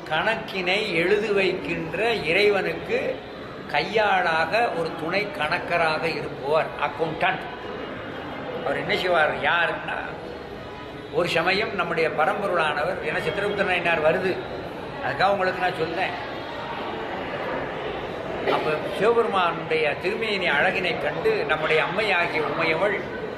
கணக்கினை எழுதி வைக்கின்ற இறைவனுக்கு கையாளாக ஒரு துணை கணக்கராக இருப்பவர் அக்கௌண்டன்ட் அவர் என்ன செய்வார் யாருன்னா ஒரு சமயம் நம்முடைய பரம்பொருளானவர் என சித்திரகுப்த நாயனார் வருது அதுக்காக உங்களுக்கு நான் சொல்றேன் அப்ப சிவபெருமானுடைய திருமேனி அழகினை கண்டு நம்முடைய அம்மையாகிய உமையவள்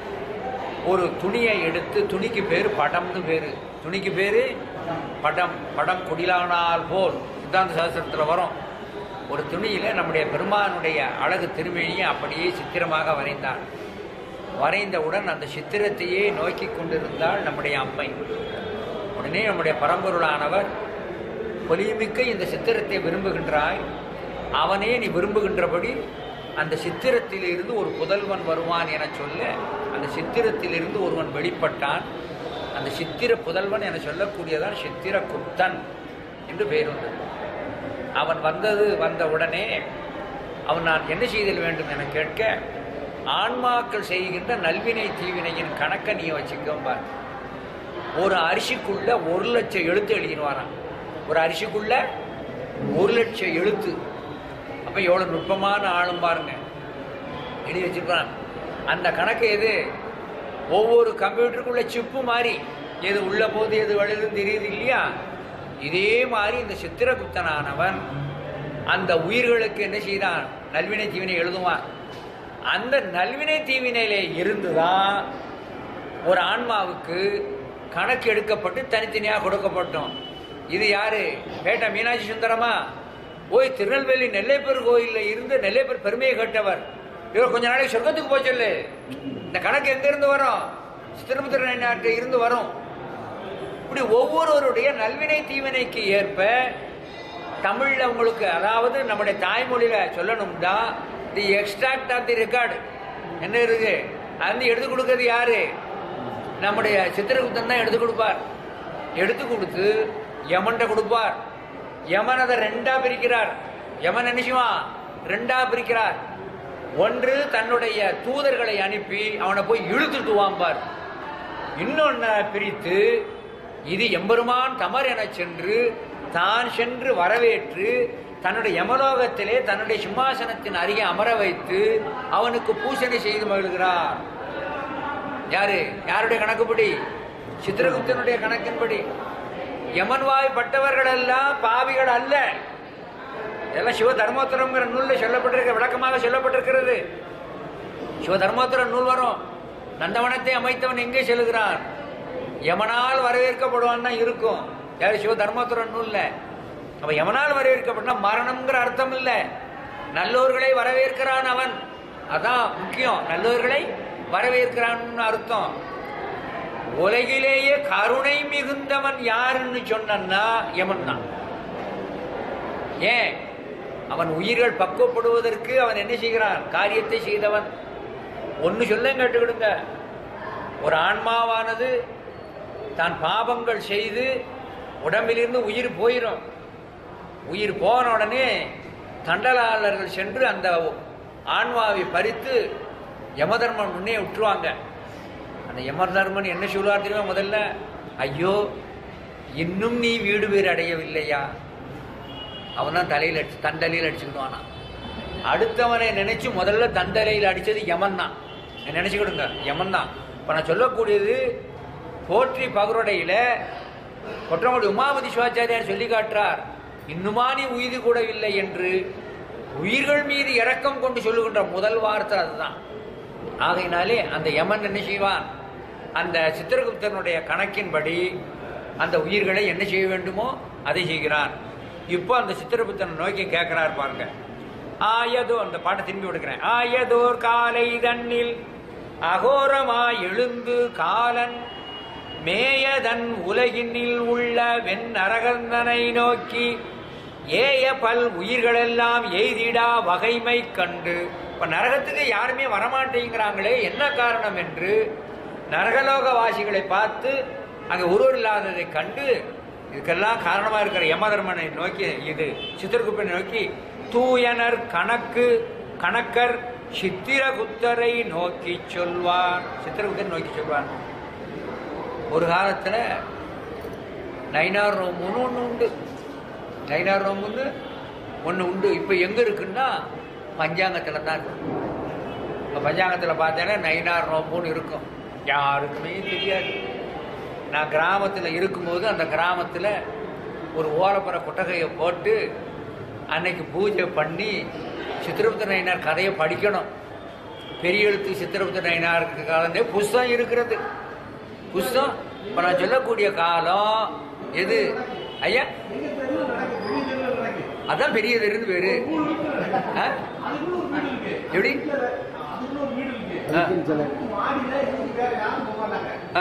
ஒரு துணியை எடுத்து துணிக்கு பேர் படம்னு பேரு துணிக்கு பேரு படம் படம் குடிலானால் போல் சித்தாந்த சாஸ்திரத்தில் வரும் ஒரு துணியில நம்முடைய பெருமானுடைய அழகு திருமேனியை அப்படியே சித்திரமாக வரைந்தார் வரைந்தவுடன் அந்த சித்திரத்தையே நோக்கி கொண்டிருந்தாள் நம்முடைய அம்மை உடனே நம்முடைய பரம்பொருளானவர் பொலிமிக்க இந்த சித்திரத்தை விரும்புகின்றாய் அவனே நீ விரும்புகின்றபடி அந்த சித்திரத்திலிருந்து ஒரு புதல்வன் வருவான் என சொல்ல அந்த சித்திரத்திலிருந்து ஒருவன் வெளிப்பட்டான் அந்த சித்திர புதல்வன் என சொல்லக்கூடியதான் சித்திர குப்தன் என்று பெயர் வந்தது அவன் வந்தது வந்த உடனே அவன் நான் என்ன செய்தல் வேண்டும் என கேட்க ஆன்மாக்கள் செய்கின்ற நல்வினை தீவினையின் கணக்கை நீ வச்சுக்கோம்பார் ஒரு அரிசிக்குள்ள ஒரு லட்சம் எழுத்து எழுதிடுவாராம் ஒரு அரிசிக்குள்ள ஒரு லட்சம் எழுத்து அப்ப எவ்வளவு நுட்பமான ஆளும் பாருங்க எழுதி வச்சிருப்பான் அந்த கணக்கு எது ஒவ்வொரு கம்ப்யூட்டருக்குள்ள சிப்பு மாதிரி எது உள்ள போது எது வழுதுன்னு தெரியுது இல்லையா இதே மாதிரி இந்த சித்திரகுப்தனானவன் அந்த உயிர்களுக்கு என்ன செய்தான் நல்வினை தீவினை எழுதுவான் அந்த நல்வினை தீவினையில இருந்துதான் ஒரு ஆன்மாவுக்கு கணக்கு எடுக்கப்பட்டு தனித்தனியாக கொடுக்கப்பட்டோம் இது யாரு பேட்ட மீனாட்சி சுந்தரமா ஓய் திருநெல்வேலி நெல்லைப்பர் கோயில்ல இருந்து நெல்லைப்பர் பெருமையை கேட்டவர் இவர் கொஞ்ச நாளைக்கு சொர்க்கத்துக்கு போய் சொல்லு இந்த கணக்கு எங்க இருந்து வரும் சித்திரமுத்திர நாட்டு இருந்து வரும் இப்படி ஒவ்வொருவருடைய நல்வினை தீவினைக்கு ஏற்ப தமிழ்ல உங்களுக்கு அதாவது நம்முடைய தாய்மொழியில சொல்லணும்னா the extract of the record என்ன இருக்கு அது வந்து எடுத்து கொடுக்கறது யாரு நம்முடைய சித்திரகுப்தன் தான் எடுத்து கொடுப்பார் எடுத்து கொடுத்து யமன்ட்ட கொடுப்பார் யமன் அதை ரெண்டா பிரிக்கிறார் யமன் என்ன செய்வான் ரெண்டா பிரிக்கிறார் ஒன்று தன்னுடைய தூதர்களை அனுப்பி அவனை போய் இழுத்துட்டு வாம்பார் இன்னொன்ன பிரித்து இது எம்பெருமான் தமர் எனச் சென்று தான் சென்று வரவேற்று தன்னுடைய யமலோகத்திலே தன்னுடைய சிம்மாசனத்தின் அருகே அமர வைத்து அவனுக்கு பூசணை செய்து மகிழ்கிறார் யாரு யாருடைய கணக்குப்படி சித்திரகுப்தனுடைய கணக்கின்படி யமன்வாய் பட்டவர்கள் எல்லாம் பாவிகள் அல்ல இதெல்லாம் சிவ தர்மோத்தரம்ங்கிற நூல்ல சொல்லப்பட்டிருக்க விளக்கமாக சொல்லப்பட்டிருக்கிறது சிவ தர்மோத்தர நூல் வரும் நந்தவனத்தை அமைத்தவன் எங்கே செல்கிறான் யமனால் வரவேற்கப்படுவான் தான் இருக்கும் யாரு சிவ தர்மோத்தர நூல்ல அப்ப யமனால் வரவேற்கப்பட்டா மரணம்ங்கிற அர்த்தம் இல்ல நல்லோர்களை வரவேற்கிறான் அவன் அதான் முக்கியம் நல்லோர்களை வரவேற்கிறான்னு அர்த்தம் உலகிலேயே கருணை மிகுந்தவன் யாருன்னு சொன்னா யமன் தான் ஏன் அவன் உயிர்கள் பக்குவப்படுவதற்கு அவன் என்ன செய்கிறான் காரியத்தை செய்தவன் ஒன்னு சொல்ல கேட்டுக்கிடுங்க ஒரு ஆன்மாவானது தான் பாபங்கள் செய்து உடம்பிலிருந்து உயிர் போயிடும் உயிர் போன உடனே தண்டலாளர்கள் சென்று அந்த ஆன்மாவை பறித்து யமதர்மன் முன்னே விட்டுருவாங்க அந்த யமதர்மன் என்ன சொல்லுவார் தெரியுமா முதல்ல ஐயோ இன்னும் நீ வீடு பேர் அடையவில்லையா அவன் தான் தலையில் அடிச்சு தண்டலையில் அடிச்சுக்கிடுவானா அடுத்தவனை நினைச்சு முதல்ல தண்டலையில் அடிச்சது யமன் தான் நினைச்சுக்கிடுங்க யமன் தான் இப்போ நான் சொல்லக்கூடியது போற்றி பகருடையில கொற்றங்குடி உமாபதி சிவாச்சாரியார் சொல்லி காட்டுறார் இன்னுமா நீ உயிர் கூடவில்லை என்று உயிர்கள் மீது இரக்கம் கொண்டு சொல்லுகின்ற முதல் வார்த்தை அதுதான் ஆகையினாலே அந்த யமன் என்ன செய்வான் அந்த சித்திரகுப்தனுடைய கணக்கின்படி அந்த உயிர்களை என்ன செய்ய வேண்டுமோ அதை செய்கிறான் இப்போ அந்த சித்திரகுப்தனை நோக்கி கேட்கிறார் பாருங்க ஆயதோ அந்த பாட்டை திரும்பி விடுக்கிறேன் ஆயதோர் காலை தன்னில் அகோரமாய் எழுந்து காலன் மேயதன் உலகினில் உள்ள வெண் நரகந்தனை நோக்கி ஏய பல் உயிர்களெல்லாம் எய்திடா வகைமை கண்டு இப்ப நரகத்துக்கு யாருமே வரமாட்டேங்கிறாங்களே என்ன காரணம் என்று நரகலோகவாசிகளை பார்த்து அங்க ஒருவர் இல்லாததை கண்டு இதுக்கெல்லாம் காரணமா இருக்கிற யமதர்மனை நோக்கி இது சித்திரகுப்தனை நோக்கி தூயனர் கணக்கு கணக்கர் சித்திரகுப்தரை நோக்கி சொல்வார் சித்திரகுப்தரை நோக்கி சொல்வார் ஒரு காலத்துல நைனார் ரூம்னு ஒன்று உண்டு நைனார் நோம்புன்னு ஒன்று உண்டு இப்போ எங்கே இருக்குன்னா பஞ்சாங்கத்தில் தான் இருக்கு இப்போ பஞ்சாங்கத்தில் பார்த்தேன்னா நைனார் நோம்புன்னு இருக்கும் யாருக்குமே தெரியாது நான் கிராமத்தில் இருக்கும்போது அந்த கிராமத்தில் ஒரு ஓலப்புற கொட்டகையை போட்டு அன்னைக்கு பூஜை பண்ணி சித்திரபுத்த நயினார் கதையை படிக்கணும் பெரிய எழுத்து சித்திரபுத்த நயினாருக்கு காலந்தே புஸ்தகம் இருக்கிறது புஸ்தகம் இப்போ நான் சொல்லக்கூடிய காலம் எது ஐயா அதான் பெரிய தெருன்னு பேரு ஆ? எப்படி ஆ. ஆ.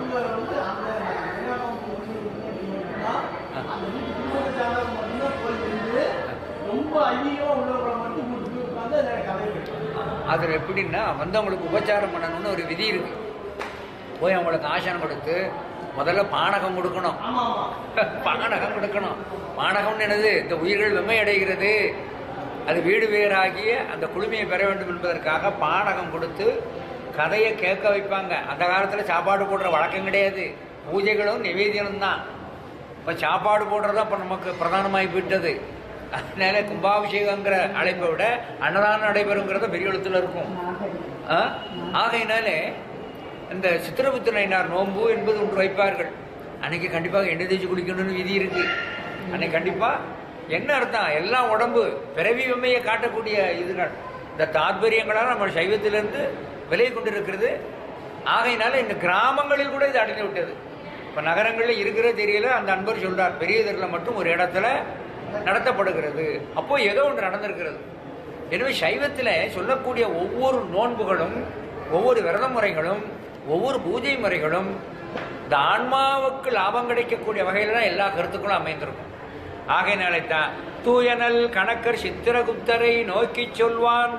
ரொம்ப அதிகமா உள்ளவங்களை மட்டும் கூட்டிட்டு உட்கார்ந்து அதை கதை கேட்கணும். அதில் எப்படின்னா வந்தவங்களுக்கு உபச்சாரம் பண்ணணும்னு ஒரு விதி இருக்கு போய் அவங்களுக்கு ஆசனம் கொடுத்து முதல்ல பானகம் கொடுக்கணும் ஆமா ஆமா பானகம் கொடுக்கணும் பானகம்னு என்னது இந்த உயிர்கள் வெம்மை அடைகிறது அது வீடு வேறாகிய அந்த குளுமையை பெற வேண்டும் என்பதற்காக பானகம் கொடுத்து கதையை கேட்க வைப்பாங்க அந்த காலத்தில் சாப்பாடு போடுற வழக்கம் கிடையாது பூஜைகளும் நிவேதியனும் தான் இப்போ சாப்பாடு போடுறதா இப்போ நமக்கு பிரதானமாகி விட்டது அதனால கும்பாபிஷேகங்கிற அழைப்பை விட அன்னதானம் நடைபெறுங்கிறத பெரிய எழுத்துல இருக்கும் ஆ? ஆகையினாலே இந்த சித்திரபுத்த நயினார் நோன்பு என்பது ஒன்று வைப்பார்கள் அன்னைக்கு கண்டிப்பாக எண்ணெய் தேய்ச்சி குளிக்கணும்னு விதி இருக்கு அன்னைக்கு கண்டிப்பாக என்ன அர்த்தம் எல்லாம் உடம்பு பிறவி வெம்மையை காட்டக்கூடிய இதுகள் இந்த தாத்பரியங்களால் நம்ம சைவத்திலிருந்து விலை கொண்டிருக்கிறது ஆகையினால இந்த கிராமங்களில் கூட இது அடைந்து விட்டது இப்போ நகரங்களில் இருக்கிற தெரியல அந்த அன்பர் சொல்றார் பெரிய தெருவில் மட்டும் ஒரு இடத்துல நடத்தப்படுகிறது அப்போ ஏதோ ஒன்று நடந்திருக்கிறது எனவே சைவத்தில் சொல்லக்கூடிய ஒவ்வொரு நோன்புகளும் ஒவ்வொரு விரத முறைகளும் ஒவ்வொரு பூஜை முறைகளும் இந்த ஆன்மாவுக்கு லாபம் கிடைக்கக்கூடிய வகையில் தான் எல்லா கருத்துக்களும் அமைந்திருக்கும் ஆகையினாலே தான் தூயனல் கணக்கர் சித்திரகுப்தரை நோக்கி சொல்வான்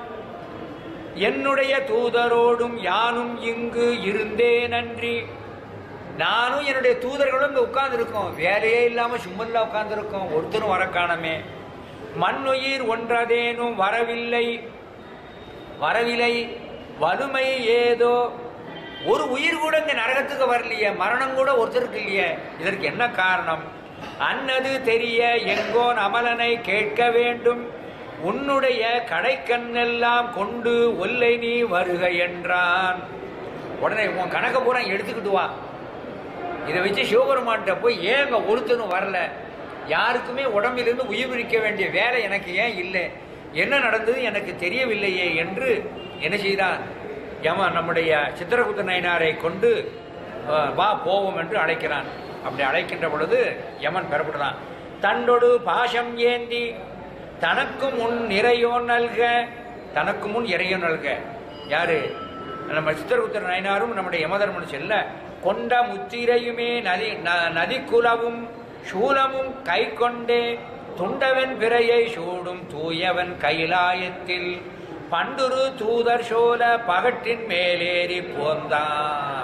என்னுடைய தூதரோடும் யானும் இங்கு இருந்தேன் நன்றி நானும் என்னுடைய தூதர்களும் இங்கே உட்கார்ந்துருக்கோம் வேலையே இல்லாமல் சும்மல்ல உட்கார்ந்துருக்கோம் ஒருத்தரும் வர காணமே மண்ணுயிர் ஒன்றதேனும் வரவில்லை வரவில்லை வறுமை ஏதோ ஒரு உயிர் கூட இந்த நரகத்துக்கு வரலையே மரணம் கூட ஒருத்தருக்கு இல்லையே இதற்கு என்ன காரணம் அன்னது தெரிய எங்கோன் அமலனை கேட்க வேண்டும் உன்னுடைய கடைக்கண்ணெல்லாம் கொண்டு ஒல்லை நீ வருக என்றான் உடனே உன் கணக்க பூரா எடுத்துக்கிட்டு வா இதை வச்சு சிவபெருமான்கிட்ட போய் ஏங்க ஒருத்தனும் வரல யாருக்குமே உடம்பிலிருந்து உயிர் பிரிக்க வேண்டிய வேலை எனக்கு ஏன் இல்லை என்ன நடந்தது எனக்கு தெரியவில்லையே என்று என்ன செய்தான் யம நம்முடைய சித்திரகுப்த நயனாரை கொண்டு அஹ், வா போவோம் என்று அழைக்கிறான் அப்படி அழைக்கின்ற பொழுது யமன் பெறப்படுறான் தண்டொடு பாசம் ஏந்தி தனக்கு முன் நிறையோன் நல்க தனக்கு முன் இறையோன் நல்க யாரு நம்ம சித்திரகுப்தர் நயனாரும் நம்முடைய யமதர்மன் செல்ல கொண்ட முத்திரையுமே நதி ந- நதிக்குலவும் சூலமும் கை கொண்டே துண்டவன் பிறையை சூடும் தூயவன் கைலாயத்தில் பண்டுரு தூதர் சோல பகட்டின் மேலேறி போந்தான்